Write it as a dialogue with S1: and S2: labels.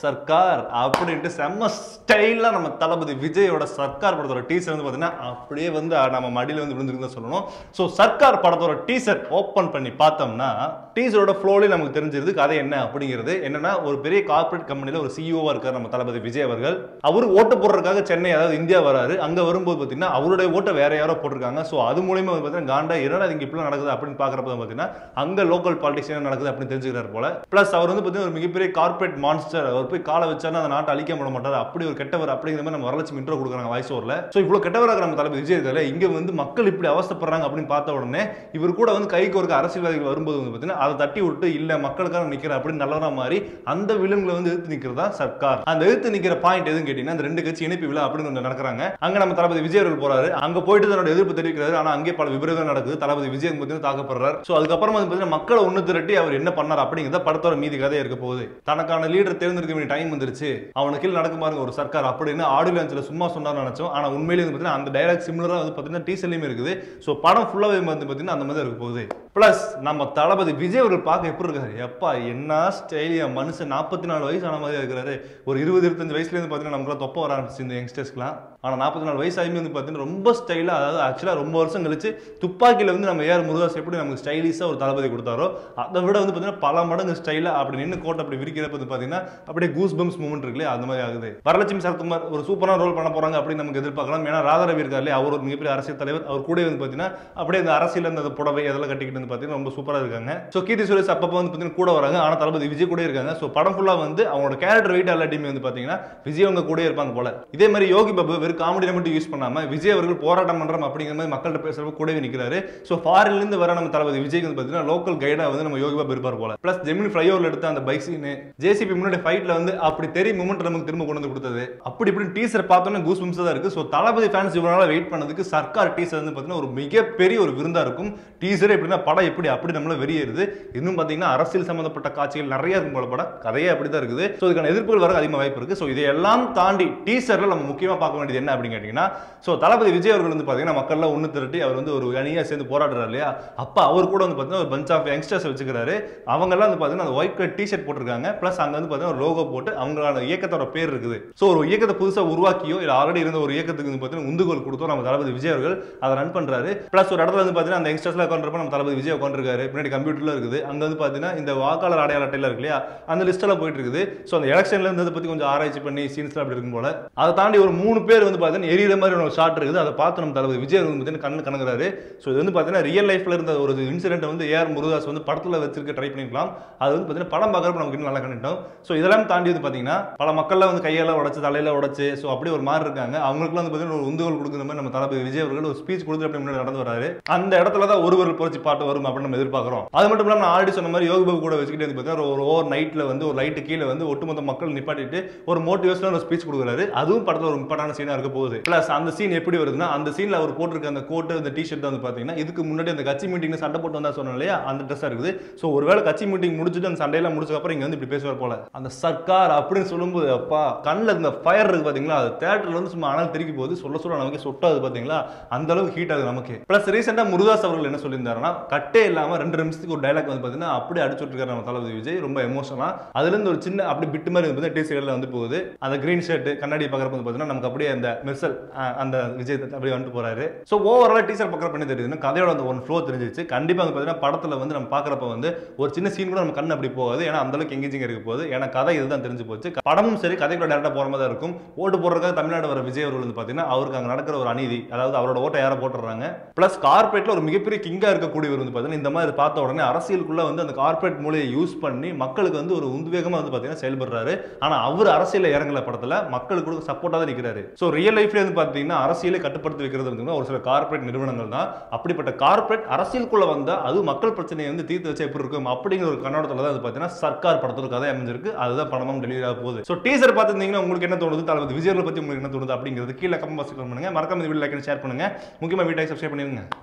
S1: சர்க்கார் அப்படின்ட்டு செம்ம ஸ்டைலா நம்ம தளபதி விஜயோட சர்க்கார் படத்தோட டீசர் வந்து பாத்தீங்கன்னா அப்படியே வந்து நம்ம மடியில வந்து விழுந்துருக்கு சொல்லணும் ஸோ சர்க்கார் படத்தோட டீசர் ஓப்பன் பண்ணி பார்த்தோம்னா டீசரோட ஃப்ளோலே நமக்கு தெரிஞ்சிருது கதை என்ன அப்படிங்கிறது என்னன்னா ஒரு பெரிய கார்ப்பரேட் கம்பெனில ஒரு சிஇஓவா இருக்கார் நம்ம தளபதி விஜய் அவர்கள் அவர் ஓட்டு போடுறதுக்காக சென்னை அதாவது இந்தியா வராரு அங்க வரும்போது பாத்தீங்கன்னா அவருடைய ஓட்டை வேற யாரோ போட்டிருக்காங்க ஸோ அது மூலியமா வந்து பாத்தீங்கன்னா காண்டா என்னடா இங்க இப்படி நடக்குது அப்படின்னு பாக்குறப்ப பாத்தீங்கன்னா அங்க லோக்கல் பாலிடிக்ஸ் என்ன நடக்குது அப்படின்னு தெரிஞ்சுக்கிறார் போல பிளஸ் அவர் வந்து பாத்தீங்கன்னா ஒரு மிகப்பெரிய கார்ப்பரேட் மான்ஸ்டர் அவர் போய் காலை வச்சாருன்னா அந்த நாட்டை அழிக்க விட மாட்டார் அப்படி ஒரு கெட்டவர் அப்படிங்கிற மாதிரி நம்ம வரலட்சுமி இன்ட்ரோ கொடுக்குறாங்க வாய்ஸ் ஓவரில் ஸோ இவ்வளோ கெட்டவராக நம்ம தளபதி விஜய் இருக்காரு இங்க வந்து மக்கள் இப்படி அவஸ்தப்படுறாங்க அப்படின்னு பார்த்த உடனே இவர் கூட வந்து கைக்கு ஒரு அரசியல்வாதிகள் வரும்போது வந்து பார்த்தீங்கன்னா அதை தட்டி விட்டு இல்ல மக்களுக்காக நிற்கிற அப்படின்னு நல்லவரா மாதிரி அந்த வில்லன்களை வந்து எதிர்த்து நிற்கிறதா சர்க்கார் அந்த எதிர்த்து நிற்கிற பாயிண்ட் எதுன்னு கேட்டீங்கன்னா அந்த ரெண்டு கட்சி இணைப்பு விழா அப்படின்னு ஒன்று நடக்கிறாங்க அங்க நம்ம தளபதி விஜய் அவர்கள் போறாரு அங்க போயிட்டு தன்னோட எதிர்ப்பு தெரிவிக்கிறாரு ஆனா அங்கே பல விபரீதம் நடக்குது தளபதி விஜய் பார்த்தீங்கன்னா தாக்கப்படுறாரு ஸோ அதுக்கப்புறமா வந்து பார்த்தீங்கன்னா மக்களை ஒன்று திரட்டி அவர் என்ன பண்ணார் அப்படிங்கிறத படத்தோட மீதி கதை இருக்க போகுது தனக்கான லீடர் தேர்ந்தெடுக்க வேண்டிய டைம் வந்துருச்சு அவனுக்கு கீழே நடக்க பாருங்க ஒரு சர்க்கார் அப்படின்னு ஆடியோ லான்ச்சில் சும்மா சொன்னார் நினைச்சோம் ஆனா உண்மையிலேயே வந்து பார்த்தீங்கன்னா அந்த டைலாக் சிமிலராக வந்து பார்த்தீங்கன்னா டீசர்லையுமே இருக்குது ஸோ படம் ஃபுல்லாகவே வந்து பார்த்தீங்கன்னா அந்த மாதிரி இருக்க போகுது ப்ளஸ் நம்ம தளபதி விஜய் அவர்கள் பார்க்க எப்படி இருக்காரு எப்பா என்ன ஸ்டைலியா மனுஷன் நாற்பத்தி நாலு வயசு ஆன மாதிரி இருக்கிறாரு ஒரு இருபது இருபத்தஞ்சு வயசுலேருந்து பார்த்தீங்கன்னா நமக்குலாம் தொப்ப வர ஆரம்பிச்சு இந்த யங்ஸ்டர்ஸ்க்குலாம் ஆனால் நாற்பத்தி நாலு வயசு ஆகி வந்து பார்த்தீங்கன்னா ரொம்ப ஸ்டைலாக அதாவது ஆக்சுவலாக ரொம்ப வருஷம் கழிச்சு துப்பாக்கியில் வந்து நம்ம ஏஆர் முருகாஸ் எப்படி நமக்கு ஸ்டைலிஷாக ஒரு தளபதி கொடுத்தாரோ அதை விட வந்து பார்த்தீங்கன்னா பல மடங்கு ஸ்டைலாக அப்படி நின்று கோட்டை அப்படி விரிக்கிறப்ப வந்து பார்த்தீங்கன்னா அப்படியே கூஸ் பம்ஸ் மூமெண்ட் இருக்குல்லையே அந்த மாதிரி ஆகுது வரலட்சுமி சரத்குமார் ஒரு சூப்பரான ரோல் பண்ண போறாங்க அப்படின்னு நமக்கு எதிர்பார்க்கலாம் ஏன்னா ராதாரவி இருக்காரு இல்லையா அவர் ஒரு மிகப்பெரிய அரசியல் தலைவர் அவர் கூட வந்து பார்த்தீங்கன்னா அப்படியே இந்த அரசியல் அந்த புடவை அதெல்லாம் கட்டிக்கிட்டு வந்து பார்த்தீங்கன்னா ரொம்ப சூப்பராக இருக்காங்க ஸோ கீர்த்தி சுரேஷ் அப்பப்போ வந்து பார்த்தீங்கன்னா கூட வராங்க ஆனால் தளபதி விஜய் கூட இருக்காங்க ஸோ படம் ஃபுல்லாக வந்து அவங்களோட கேரக்டர் வெயிட் எல்லாத்தையுமே வந்து பார்த்தீங்கன்னா விஜய் அவங்க கூட இருப்பாங்க போல இதே மாதிரி யோகி பாபு வெறும் காமெடியில் மட்டும் யூஸ் பண்ணாம விஜய் அவர்கள் போராட்டம் பண்றோம் அப்படிங்கிற மாதிரி மக்கள்கிட்ட பேசுறப்ப கூடவே நிற்கிறாரு ஸோ ஃபாரின்ல இருந்து வர நம்ம தளபதி விஜய்க்கு வந்து பார்த்தீங்கன்னா லோக்கல் கைடா வந்து நம்ம யோகி பாபு இருப்பார் போல பிளஸ் ஜெமினி ஃப்ளைஓவர்ல எடுத்த அந்த பைக் சீன் ஜேசிபி முன்னாடி ஃபைட்ல வந்து அப்படி தெரிய மூமெண்ட் நமக்கு திரும்ப கொண்டு வந்து கொடுத்தது அப்படி இப்படி டீசர் பார்த்தோன்னே கூஸ் பம்ஸ் தான் இருக்கு ஸோ தளபதி ஃபேன்ஸ் இவ்வளவு நாளா வெயிட் பண்ணதுக்கு சர்க்கார் டீசர் வந்து பார்த்தீங்கன்னா ஒரு மிகப்பெரிய ஒரு விருந்தா இருக்கும் டீசரே எப்படின்னா படம் எப்படி அப்படி நம்மள வெறியேறுது இன்னும் பார்த்தீங்கன்னா அரசியல் சம்பந்தப்பட்ட காட்சிகள் நிறைய இருக்கும் போல படம் கதையே அப்படி தான் இருக்குது ஸோ இதுக்கான எதிர்ப்புகள் வர அதிகமாக வாய்ப்பு இருக்கு ஸோ இதையெல்லாம் தாண்டி டீசர்ல நம்ம முக்கியமா பார்க்க வேண்டியது என்ன அப்படின்னு கேட்டீங்கன்னா ஸோ தளபதி விஜய் அவர்கள் வந்து பார்த்தீங்கன்னா மக்கள்லாம் ஒன்று திரட்டி அவர் வந்து ஒரு அணியாக சேர்ந்து போராடுறாரு இல்லையா அப்போ அவர் கூட வந்து பார்த்தீங்கன்னா ஒரு பஞ்ச் ஆஃப் யங்ஸ்டர்ஸ் வச்சுக்கிறாரு அவங்கெல்லாம் வந்து பார்த்தீங்கன்னா அந்த ஒயிட் கலர் டிஷர்ட் போட்டிருக்காங்க ப்ளஸ் அங்கே வந்து பார்த்தீங்கன்னா ஒரு லோகோ போட்டு அவங்களோட இயக்கத்தோட பேர் இருக்குது ஸோ ஒரு இயக்கத்தை புதுசாக உருவாக்கியோ இல்லை ஆல்ரெடி இருந்த ஒரு இயக்கத்துக்கு வந்து பார்த்தீங்கன்னா உந்துகோல் கொடுத்தோ நம்ம தளபதி விஜய் அவர்கள் அதை ரன் பண்ணுறாரு ப்ளஸ் ஒரு இடத்துல வந்து பார்த்தீங்கன்னா அந்த யங்ஸ்டர்ஸ்லாம் உட்காந்துருப்ப நம்ம தளபதி விஜய் உட்காந்துருக்காரு பின்னாடி கம்ப்யூட்டர்ல இருக்குது அங்கே வந்து பார்த்தீங்கன்னா இந்த வாக்காளர் அடையாள அட்டையில இருக்கு இல்லையா அந்த லிஸ்ட்டில் போயிட்டு இருக்குது ஸோ அந்த எலெக்ஷன்ல இருந்ததை பற்றி கொஞ்சம் ஆராய்ச்சி பண்ணி சீன்ஸ்லாம் அப்படி இருக்கும் போல அதை தாண்டி ஒரு மூணு பேர் வந்து பார்த்தீங்கன்னா எரியிற மாதிரி ஒரு ஷாட் இருக்குது அதை பார்த்து நம்ம தளபதி விஜய் வந்து பார்த்தீங்கன்னா கண்ணு கணங்குறாரு ஸோ இது வந்து பார்த்தீங்கன்னா ரியல் லைஃப்ல இருந்த ஒரு இன்சிடென்ட் வந்து ஏஆர் முருகாஸ் வந்து படத்தில் வச்சிருக்க ட்ரை பண்ணிருக்கலாம் அது வந்து பார்த்தீங்கன்னா படம் பார்க்குறப்ப நமக்கு இன்னும் நல்லா கண்டிட்டோம் ஸோ இதெல்லாம் தாண்டி வந்து பார்த்தீங்கன்னா பல மக்கள்லாம் வந்து கையெல்லாம் உடச்சு தலையில உடச்சு ஸோ அப்படி ஒரு மாதிரி இருக்காங்க அவங்களுக்குலாம் வந்து பார்த்தீங்கன்னா ஒரு உந்துகோல் கொடுக்குற மாதிரி நம்ம தளபதி விஜய் அவர்கள் ஒரு ஸ்பீச் கொடுத்து அப்படி முன்னாடி நடந்து வராரு அந்த இடத்துல தான் ஒருவர் புரட்சி பாட்டு வரும் அப்படின்னு நம்ம எதிர்பார்க்குறோம் அது மட்டும் இல்லாமல் நான் ஆல்ரெடி சொன்ன மாதிரி யோகி பாபு கூட வச்சுக்கிட்டு வந்து பார்த்தீங்கன்னா ஒரு ஓவர் நைட்டில் வந்து ஒரு லைட்டு கீழே வந்து ஒட்டுமொத்த மக்கள் நிப்பாட்டிட்டு ஒரு மோட்டிவேஷனாக ஒரு ஸ்பீச் கொடுக்குறாரு அதுவும் படத்தில் ஒரு இம்பார்ட்டான சீனாக இருக்க போகுது ப்ளஸ் அந்த சீன் எப்படி வருதுன்னா அந்த சீனில் அவர் போட்டிருக்க அந்த கோட்டு அந்த டிஷர்ட் வந்து பார்த்தீங்கன்னா இதுக்கு முன்னாடி அந்த கட்சி மீட்டிங்ல சண்டை போட்டு வந்தா சொன்னோம் இல்லையா அந்த ட்ரெஸ்ஸாக இருக்குது ஸோ ஒருவேளை கட்சி மீட்டிங் முடிச்சுட்டு அந்த சண்டையெல்லாம் முடிச்சக்கப்புறம் இங்கே வந்து இப்படி பேசுவார் போல அந்த சர்க்கார் அப்படின்னு சொல்லும்போது அப்பா கண்ணில் இந்த ஃபயர் இருக்கு பார்த்தீங்களா அது தேட்டரில் வந்து சும்மா அனல் திருக்கி போகுது சொல்ல சொல்ல நமக்கு சொட்டாது பார்த்தீங்களா அந்த அளவுக்கு ஹீட் ஆகுது நமக்கு ப்ளஸ் ரீசெண்டாக முருதாஸ் அவர்கள் என்ன சொல்லியிருந்தாருன்னா கட்டே இல்லாமல் ரெண்டு நிமிஷத்துக்கு ஒரு டைலாக் வந்து பார்த்தீங்கன்னா அப்படியே அடிச்சு விட்டுருக்காரு நம்ம தளபதி விஜய் ரொம்ப எமோஷனாக அதுலேருந்து ஒரு சின்ன அப்படி பிட்டு மாதிரி வந்து டி சைடில் வந்து போகுது அந்த கிரீன் ஷர்ட் கண்ணாடி பார்க்குறப்ப வந்து பார்த்தீங்கன்னா நமக்கு அப்படியே அந்த மெர்சல் அந்த விஜய் அப்படியே வந்துட்டு போறாரு ஸோ ஓவராலாக டீசர் பார்க்குற பண்ணி தெரியுதுன்னா கதையோட அந்த ஒன் ஃப்ளோ தெரிஞ்சிச்சு கண்டிப்பாக வந்து பார்த்தீங்கன்னா படத்தில் வந்து நம்ம பார்க்குறப்ப வந்து ஒரு சின்ன சீன் கூட நம்ம கண் அப்படி போகாது ஏன்னா அந்த அளவுக்கு எங்கேஜிங் இருக்க போகுது ஏன்னா கதை இதுதான் தெரிஞ்சு போச்சு படமும் சரி கதைக்குள்ள டேரக்டாக போகிற மாதிரி தான் இருக்கும் ஓட்டு போடுறதுக்காக தமிழ்நாடு வர விஜய் அவர்கள் வந்து பார்த்தீங்கன்னா அவருக்கு அங்கே நடக்கிற ஒரு அநீதி அதாவது அவரோட ஓட்டை யாரை போட்டுறாங்க ப்ளஸ் கார்பரேட்ல ஒரு மிகப்பெரிய கிங்கா இருக்கக்கூடியவர் வந்து பார்த்தீங்கன்னா இந்த மாதிரி பார்த்த உடனே அரசியலுக்குள்ள வந்து அந்த கார்பரேட் மூலையை யூஸ் பண்ணி மக்களுக்கு வந்து ஒரு உத்வேகமா வந்து பார்த்தீங்கன்னா செயல்படுறாரு ஆனா அவர் அரசியல இறங்கல படத்துல மக்களுக்கு கூட சப்போர்ட்டா தான் நிற்கிறாரு ஸோ ரியல் லைஃப்ல வந்து பார்த்தீங்கன்னா அரசியலை கட்டுப்படுத்தி வைக்கிறது வந்து ஒரு சில கார்பரேட் நிறுவனங்கள் தான் அப்படிப்பட்ட கார்பரேட் அரசியலுக்குள்ள வந்தா அது மக்கள் பிரச்சனையை வந்து தீர்த்து வச்சா எப்படி இருக்கும் அப்படிங்கிற ஒரு கண்ணோட்டத்தில் தான் வந்து பார்த்தீங்கன்னா சர்க்கார் படத்தோட கதை அமைஞ்சிருக்கு அதுதான் படமும் டெலிவரி ஆக போகுது ஸோ டீசர் பார்த்துருந்தீங்கன்னா உங்களுக்கு என்ன தோணுது தளபதி விஜய் பத்தி உங்களுக்கு என்ன தோணுது அப்படிங்கிறது கீழே கமெண்ட் பாக்ஸ் பண்ணுங்க மறக்காம இந்த வீடியோ லைக் ஷேர் பண்ணுங்க முக்கியமாக வீட்டை சப்ஸ்கிரைப் பண்ணிருங்க